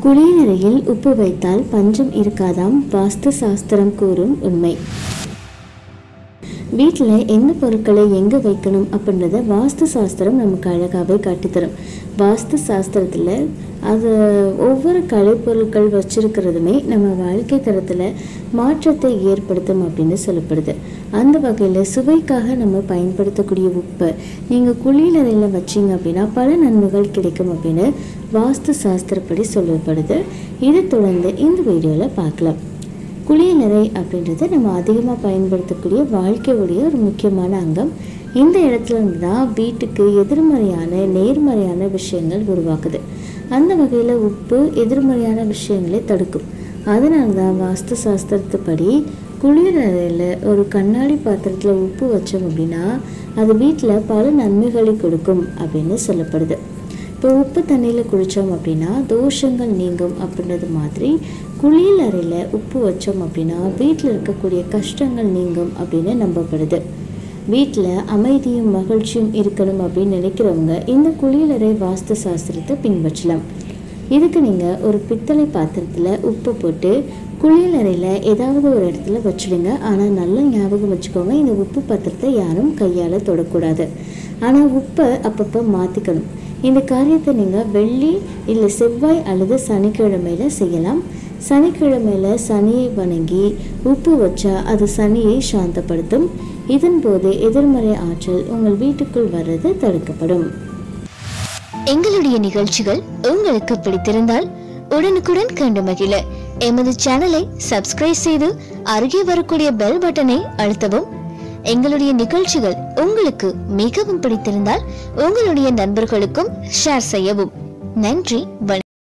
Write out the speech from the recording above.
குளியலறையில் உப்பு வைத்தால் பஞ்சம் இருக்காதாம் வாஸ்து சாஸ்திரம் கூறும் உண்மை வீட்டில் எந்த பொருட்களை எங்கே வைக்கணும் அப்படின்றத வாஸ்து சாஸ்திரம் நமக்கு அழகாகவே காட்டித்தரும் வாஸ்து சாஸ்திரத்தில் அது ஒவ்வொரு கலைப்பொருட்கள் வச்சிருக்கிறதுமே நம்ம வாழ்க்கை தரத்தில் மாற்றத்தை ஏற்படுத்தும் அப்படின்னு சொல்லப்படுது அந்த வகையில் சுவைக்காக நம்ம பயன்படுத்தக்கூடிய உப்பை நீங்கள் குளியலறையில் வச்சீங்க அப்படின்னா பல நன்மைகள் கிடைக்கும் அப்படின்னு வாஸ்து சாஸ்திரப்படி சொல்லப்படுது இதை தொடர்ந்து இந்த வீடியோவில் பார்க்கலாம் குளியலறை அப்படின்றது நம்ம அதிகமாக பயன்படுத்தக்கூடிய வாழ்க்கையுடைய ஒரு முக்கியமான அங்கம் இந்த இடத்துல இருந்து தான் வீட்டுக்கு எதிர்மறையான நேர்மறையான விஷயங்கள் உருவாக்குது அந்த வகையில் உப்பு எதிர்மறையான விஷயங்களை தடுக்கும் அதனால தான் வாஸ்து சாஸ்திரத்துப்படி குளியலறையில் ஒரு கண்ணாடி பாத்திரத்தில் உப்பு வச்சோம் அப்படின்னா அது வீட்டில் பல நன்மைகளை கொடுக்கும் அப்படின்னு சொல்லப்படுது இப்போ உப்பு தண்ணியில் குளித்தோம் அப்படின்னா தோஷங்கள் நீங்கும் அப்படின்றது மாதிரி குளியல் அறையில் உப்பு வச்சோம் அப்படின்னா வீட்டில் இருக்கக்கூடிய கஷ்டங்கள் நீங்கும் அப்படின்னு நம்பப்படுது வீட்டில் அமைதியும் மகிழ்ச்சியும் இருக்கணும் அப்படின்னு நினைக்கிறவங்க இந்த குளியலறை வாஸ்து சாஸ்திரத்தை பின்பற்றலாம் இதுக்கு நீங்கள் ஒரு பித்தளை பாத்திரத்தில் உப்பு போட்டு குளியலறையில் ஏதாவது ஒரு இடத்துல வச்சுடுங்க ஆனால் நல்லா ஞாபகம் வச்சுக்கோங்க இந்த உப்பு பாத்திரத்தை யாரும் கையால் தொடக்கூடாது ஆனால் உப்பை அப்பப்போ மாற்றிக்கணும் இந்த காரியத்தை நீங்கள் வெள்ளி இல்லை செவ்வாய் அல்லது சனிக்கிழமையில் செய்யலாம் சனிக்கிழமையில் சனியை வணங்கி உப்பு வச்சா அது சனியை சாந்தப்படுத்தும் இதன் போது எதிர்மறை ஆற்றல் உங்கள் வீட்டுக்குள் வர்றது தடுக்கப்படும் எங்களுடைய நிகழ்ச்சிகள் உங்களுக்கு பிடித்திருந்தால் உடனுக்குடன் கண்டு மகிழ எமது சேனலை சப்ஸ்கிரைப் செய்து அருகே வரக்கூடிய பெல் பட்டனை அழுத்தவும் எங்களுடைய நிகழ்ச்சிகள் உங்களுக்கு மிகவும் பிடித்திருந்தால் உங்களுடைய நண்பர்களுக்கும் ஷேர் செய்யவும் நன்றி வணக்கம்